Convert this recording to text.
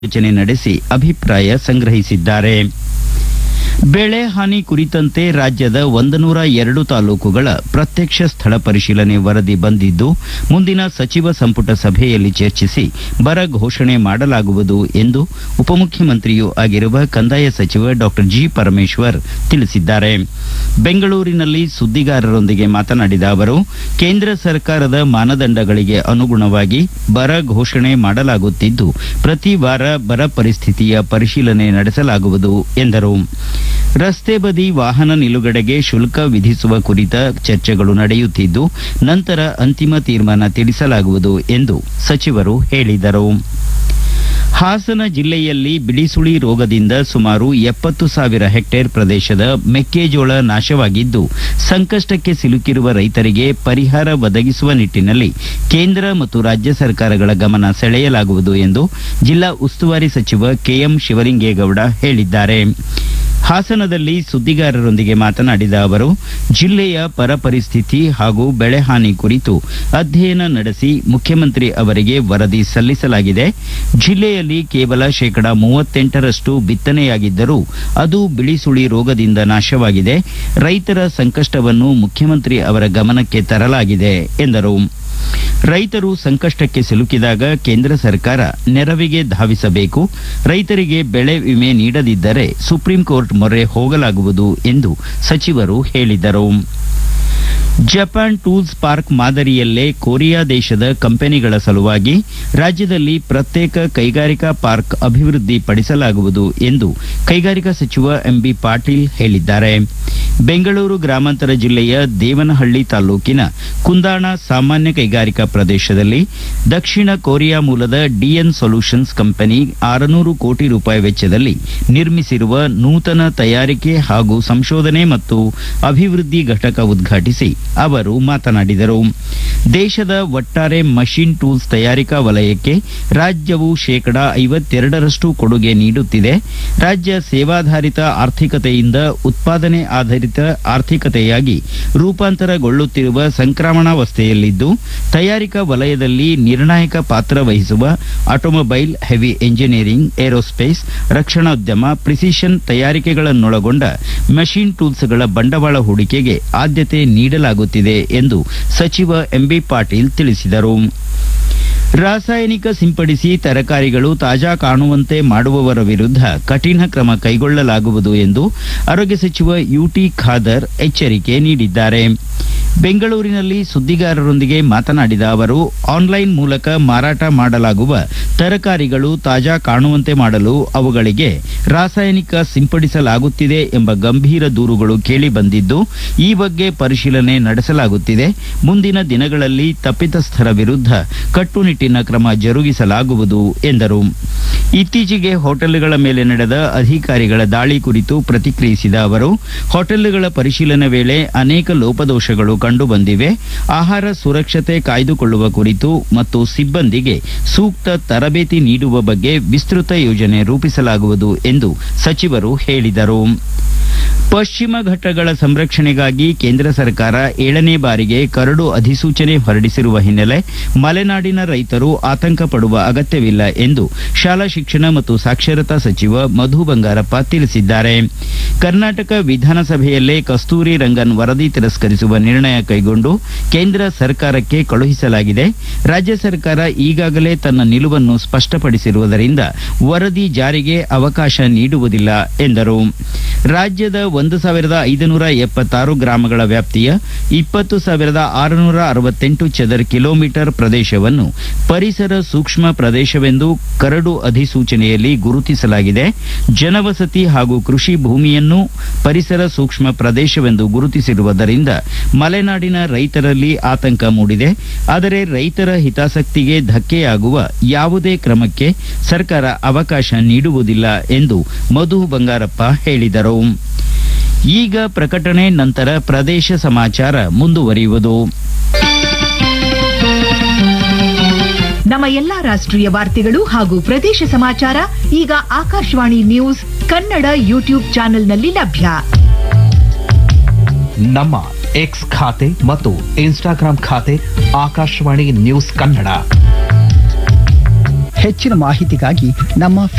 ಯೋಚನೆ ನಡೆಸಿ ಅಭಿಪ್ರಾಯ ಸಂಗ್ರಹಿಸಿದ್ದಾರೆ ಬೆಳೆ ಹಾನಿ ಕುರಿತಂತೆ ರಾಜ್ಯದ ಒಂದನೂರ ಎರಡು ತಾಲೂಕುಗಳ ಪ್ರತ್ಯಕ್ಷ ಸ್ಥಳ ಪರಿಶೀಲನೆ ವರದಿ ಬಂದಿದ್ದು ಮುಂದಿನ ಸಚಿವ ಸಂಪುಟ ಸಭೆಯಲ್ಲಿ ಚರ್ಚಿಸಿ ಬರ ಘೋಷಣೆ ಮಾಡಲಾಗುವುದು ಎಂದು ಉಪಮುಖ್ಯಮಂತ್ರಿಯೂ ಆಗಿರುವ ಕಂದಾಯ ಸಚಿವ ಡಾಕ್ಟರ್ ಜಿ ಪರಮೇಶ್ವರ್ ತಿಳಿಸಿದ್ದಾರೆ ಬೆಂಗಳೂರಿನಲ್ಲಿ ಸುದ್ದಿಗಾರರೊಂದಿಗೆ ಮಾತನಾಡಿದ ಅವರು ಕೇಂದ್ರ ಸರ್ಕಾರದ ಮಾನದಂಡಗಳಿಗೆ ಅನುಗುಣವಾಗಿ ಬರ ಘೋಷಣೆ ಮಾಡಲಾಗುತ್ತಿದ್ದು ಪ್ರತಿ ವಾರ ಬರ ಪರಿಸ್ಥಿತಿಯ ಪರಿಶೀಲನೆ ನಡೆಸಲಾಗುವುದು ಎಂದರು ರಸ್ತೆ ಬದಿ ವಾಹನ ನಿಲುಗಡೆಗೆ ಶುಲ್ಕ ವಿಧಿಸುವ ಕುರಿತ ಚರ್ಚೆಗಳು ನಡೆಯುತ್ತಿದ್ದು ನಂತರ ಅಂತಿಮ ತೀರ್ಮಾನ ತಿಳಿಸಲಾಗುವುದು ಎಂದು ಸಚಿವರು ಹೇಳಿದರು ಹಾಸನ ಜಿಲ್ಲೆಯಲ್ಲಿ ಬಿಳಿಸುಳಿ ರೋಗದಿಂದ ಸುಮಾರು ಎಪ್ಪತ್ತು ಸಾವಿರ ಹೆಕ್ಟೇರ್ ಪ್ರದೇಶದ ಮೆಕ್ಕೆಜೋಳ ನಾಶವಾಗಿದ್ದು ಸಂಕಷ್ಟಕ್ಕೆ ಸಿಲುಕಿರುವ ರೈತರಿಗೆ ಪರಿಹಾರ ಒದಗಿಸುವ ನಿಟ್ಟಿನಲ್ಲಿ ಕೇಂದ್ರ ಮತ್ತು ರಾಜ್ಯ ಸರ್ಕಾರಗಳ ಗಮನ ಸೆಳೆಯಲಾಗುವುದು ಎಂದು ಜಿಲ್ಲಾ ಉಸ್ತುವಾರಿ ಸಚಿವ ಕೆಎಂ ಶಿವಲಿಂಗೇಗೌಡ ಹೇಳಿದ್ದಾರೆ ಹಾಸನದಲ್ಲಿ ಸುದ್ದಿಗಾರರೊಂದಿಗೆ ಮಾತನಾಡಿದ ಅವರು ಜಿಲ್ಲೆಯ ಪರ ಪರಿಸ್ಥಿತಿ ಹಾಗೂ ಬೆಳೆ ಹಾನಿ ಕುರಿತು ಅಧ್ಯಯನ ನಡೆಸಿ ಮುಖ್ಯಮಂತ್ರಿ ಅವರಿಗೆ ವರದಿ ಸಲ್ಲಿಸಲಾಗಿದೆ ಜಿಲ್ಲೆಯಲ್ಲಿ ಕೇವಲ ಶೇಕಡ ಮೂವತ್ತೆಂಟರಷ್ಟು ಬಿತ್ತನೆಯಾಗಿದ್ದರೂ ಅದು ಬಿಳಿಸುಳಿ ರೋಗದಿಂದ ನಾಶವಾಗಿದೆ ರೈತರ ಸಂಕಷ್ಟವನ್ನು ಮುಖ್ಯಮಂತ್ರಿ ಅವರ ಗಮನಕ್ಕೆ ತರಲಾಗಿದೆ ಎಂದರು ರೈತರು ಸಂಕಷ್ಟಕ್ಕೆ ಸಿಲುಕಿದಾಗ ಕೇಂದ್ರ ಸರ್ಕಾರ ನೆರವಿಗೆ ಧಾವಿಸಬೇಕು ರೈತರಿಗೆ ಬೆಳೆ ವಿಮೆ ನೀಡದಿದ್ದರೆ ಸುಪ್ರೀಂ ಕೋರ್ಟ್ ಮೊರೆ ಹೋಗಲಾಗುವುದು ಎಂದು ಸಚಿವರು ಹೇಳಿದರು ಜಪಾನ್ ಟೂಲ್ಸ್ ಪಾರ್ಕ್ ಮಾದರಿಯಲ್ಲೇ ಕೊರಿಯಾ ದೇಶದ ಕಂಪನಿಗಳ ಸಲುವಾಗಿ ರಾಜ್ಯದಲ್ಲಿ ಪ್ರತ್ಯೇಕ ಕೈಗಾರಿಕಾ ಪಾರ್ಕ್ ಅಭಿವೃದ್ಧಿ ಪಡಿಸಲಾಗುವುದು ಎಂದು ಕೈಗಾರಿಕಾ ಸಚಿವ ಎಂಬಿ ಪಾಟೀಲ್ ಹೇಳಿದ್ದಾರೆ ಬೆಂಗಳೂರು ಗ್ರಾಮಾಂತರ ಜಿಲ್ಲೆಯ ದೇವನಹಳ್ಳಿ ತಾಲೂಕಿನ ಕುಂದಾಣ ಸಾಮಾನ್ಯ ಕೈಗಾರಿಕಾ ಪ್ರದೇಶದಲ್ಲಿ ದಕ್ಷಿಣ ಕೊರಿಯಾ ಮೂಲದ ಡಿಎನ್ ಸೊಲ್ಯೂಷನ್ಸ್ ಕಂಪನಿ ಆರುನೂರು ಕೋಟಿ ರೂಪಾಯಿ ವೆಚ್ಚದಲ್ಲಿ ನಿರ್ಮಿಸಿರುವ ನೂತನ ತಯಾರಿಕೆ ಹಾಗೂ ಸಂಶೋಧನೆ ಮತ್ತು ಅಭಿವೃದ್ಧಿ ಘಟಕ ಉದ್ಘಾಟಿಸಿ ಅವರು ಮಾತನಾಡಿದರು ದೇಶದ ಒಟ್ಟಾರೆ ಮಷಿನ್ ಟೂಲ್ಸ್ ತಯಾರಿಕಾ ವಲಯಕ್ಕೆ ರಾಜ್ಯವು ಶೇಕಡ ಐವತ್ತೆರಡರಷ್ಟು ಕೊಡುಗೆ ನೀಡುತ್ತಿದೆ ರಾಜ್ಯ ಸೇವಾಧಾರಿತ ಆರ್ಥಿಕತೆಯಿಂದ ಉತ್ಪಾದನೆ ಆಧಾರಿತ ಆರ್ಥಿಕತೆಯಾಗಿ ರೂಪಾಂತರಗೊಳ್ಳುತ್ತಿರುವ ಸಂಕ್ರಮಣಾವಸ್ಥೆಯಲ್ಲಿದ್ದು ತಯಾರಿಕಾ ವಲಯದಲ್ಲಿ ನಿರ್ಣಾಯಕ ಪಾತ್ರ ವಹಿಸುವ ಆಟೋಮೊಬೈಲ್ ಹೆವಿ ಎಂಜಿನಿಯರಿಂಗ್ ಏರೋಸ್ಪೇಸ್ ರಕ್ಷಣೋದ್ಯಮ ಪ್ರಿಸಿಷನ್ ತಯಾರಿಕೆಗಳನ್ನೊಳಗೊಂಡ ಮೆಷಿನ್ ಟೂಲ್ಸ್ಗಳ ಬಂಡವಾಳ ಹೂಡಿಕೆಗೆ ಆದ್ಯತೆ ನೀಡಲಾಗುತ್ತಿದೆ ಎಂದು ಸಚಿವ ಎಂಬಿ ಪಾಟೀಲ್ ತಿಳಿಸಿದರು ರಾಸಾಯನಿಕ ಸಿಂಪಡಿಸಿ ತರಕಾರಿಗಳು ತಾಜಾ ಕಾಣುವಂತೆ ಮಾಡುವವರ ವಿರುದ್ಧ ಕಠಿಣ ಕ್ರಮ ಕೈಗೊಳ್ಳಲಾಗುವುದು ಎಂದು ಆರೋಗ್ಯ ಸಚಿವ ಯುಟಿ ಖಾದರ್ ಎಚ್ಚರಿಕೆ ನೀಡಿದ್ದಾರೆ ಬೆಂಗಳೂರಿನಲ್ಲಿ ಸುದ್ದಿಗಾರರೊಂದಿಗೆ ಮಾತನಾಡಿದ ಅವರು ಆನ್ಲೈನ್ ಮೂಲಕ ಮಾರಾಟ ಮಾಡಲಾಗುವ ತರಕಾರಿಗಳು ತಾಜಾ ಕಾಣುವಂತೆ ಮಾಡಲು ಅವುಗಳಿಗೆ ರಾಸಾಯನಿಕ ಸಿಂಪಡಿಸಲಾಗುತ್ತಿದೆ ಎಂಬ ಗಂಭೀರ ದೂರುಗಳು ಕೇಳಿಬಂದಿದ್ದು ಈ ಬಗ್ಗೆ ಪರಿಶೀಲನೆ ನಡೆಸಲಾಗುತ್ತಿದೆ ಮುಂದಿನ ದಿನಗಳಲ್ಲಿ ತಪ್ಪಿತಸ್ಥರ ವಿರುದ್ಧ ಕಟ್ಟುನಿಟ್ಟಿನ ಕ್ರಮ ಜರುಗಿಸಲಾಗುವುದು ಎಂದರು ಇತ್ತೀಚೆಗೆ ಹೋಟೆಲ್ಗಳ ಮೇಲೆ ನಡೆದ ಅಧಿಕಾರಿಗಳ ದಾಳಿ ಕುರಿತು ಪ್ರತಿಕ್ರಿಯಿಸಿದ ಅವರು ಹೋಟೆಲ್ಗಳ ಪರಿಶೀಲನೆ ವೇಳೆ ಅನೇಕ ಲೋಪದೋಷಗಳು ಕಂಡುಬಂದಿವೆ ಆಹಾರ ಸುರಕ್ಷತೆ ಕಾಯ್ದುಕೊಳ್ಳುವ ಕುರಿತು ಮತ್ತು ಸಿಬ್ಬಂದಿಗೆ ಸೂಕ್ತ ತರಬೇತಿ ನೀಡುವ ಬಗ್ಗೆ ವಿಸ್ತೃತ ಯೋಜನೆ ರೂಪಿಸಲಾಗುವುದು ಎಂದು ಸಚಿವರು ಹೇಳಿದರು ಪಶ್ಚಿಮ ಘಟ್ಟಗಳ ಸಂರಕ್ಷಣೆಗಾಗಿ ಕೇಂದ್ರ ಸರ್ಕಾರ ಏಳನೇ ಬಾರಿಗೆ ಕರಡು ಅಧಿಸೂಚನೆ ಹೊರಡಿಸಿರುವ ಹಿನ್ನೆಲೆ ಮಲೆನಾಡಿನ ರೈತರು ಆತಂಕ ಪಡುವ ಅಗತ್ಯವಿಲ್ಲ ಎಂದು ಶಾಲಾ ಶಿಕ್ಷಣ ಮತ್ತು ಸಾಕ್ಷರತಾ ಸಚಿವ ಮಧು ಬಂಗಾರಪ್ಪ ತಿಳಿಸಿದ್ದಾರೆ ಕರ್ನಾಟಕ ವಿಧಾನಸಭೆಯಲ್ಲೇ ಕಸ್ತೂರಿ ರಂಗನ್ ವರದಿ ತಿರಸ್ಕರಿಸುವ ನಿರ್ಣಯ ಕೈಗೊಂಡು ಕೇಂದ್ರ ಸರ್ಕಾರಕ್ಕೆ ಕಳುಹಿಸಲಾಗಿದೆ ರಾಜ್ಯ ಸರ್ಕಾರ ಈಗಾಗಲೇ ತನ್ನ ನಿಲುವನ್ನು ಸ್ಪಷ್ಟಪಡಿಸಿರುವುದರಿಂದ ವರದಿ ಜಾರಿಗೆ ಅವಕಾಶ ನೀಡುವುದಿಲ್ಲ ಎಂದರು ರಾಜ್ಯದ ಒಂದು ಸಾವಿರದ ಐದುನೂರ ಎಪ್ಪತ್ತಾರು ಗ್ರಾಮಗಳ ವ್ಯಾಪ್ತಿಯ ಇಪ್ಪತ್ತು ಸಾವಿರದ ಆರುನೂರ ಅರವತ್ತೆಂಟು ಚದರ್ ಕಿಲೋಮೀಟರ್ ಪ್ರದೇಶವನ್ನು ಪರಿಸರ ಸೂಕ್ಷ್ಮ ಪ್ರದೇಶವೆಂದು ಕರಡು ಅಧಿಸೂಚನೆಯಲ್ಲಿ ಗುರುತಿಸಲಾಗಿದೆ ಜನವಸತಿ ಹಾಗೂ ಕೃಷಿ ಭೂಮಿಯನ್ನು ಪರಿಸರ ಸೂಕ್ಷ್ಮ ಪ್ರದೇಶವೆಂದು ಗುರುತಿಸಿರುವುದರಿಂದ ಮಲೆನಾಡಿನ ರೈತರಲ್ಲಿ ಆತಂಕ ಮೂಡಿದೆ ಆದರೆ ರೈತರ ಹಿತಾಸಕ್ತಿಗೆ ಧಕ್ಕೆಯಾಗುವ ಯಾವುದೇ ಕ್ರಮಕ್ಕೆ ಸರ್ಕಾರ ಅವಕಾಶ ನೀಡುವುದಿಲ್ಲ ಎಂದು ಮಧು ಬಂಗಾರಪ್ಪ ಹೇಳಿದರು ಈಗ ಪ್ರಕಟಣೆ ನಂತರ ಪ್ರದೇಶ ಸಮಾಚಾರ ಮುಂದುವರಿಯುವುದು ನಮ್ಮ ಎಲ್ಲಾ ರಾಷ್ಟ್ರೀಯ ವಾರ್ತೆಗಳು ಹಾಗೂ ಪ್ರದೇಶ ಸಮಾಚಾರ ಈಗ ಆಕಾಶವಾಣಿ ನ್ಯೂಸ್ ಕನ್ನಡ ಯೂಟ್ಯೂಬ್ ಚಾನೆಲ್ನಲ್ಲಿ ಲಭ್ಯ ನಮ್ಮ ಎಕ್ಸ್ ಖಾತೆ ಮತ್ತು ಇನ್ಸ್ಟಾಗ್ರಾಂ ಖಾತೆ ಆಕಾಶವಾಣಿ ನ್ಯೂಸ್ ಕನ್ನಡ ಹೆಚ್ಚಿನ ಮಾಹಿತಿಗಾಗಿ ನಮ್ಮ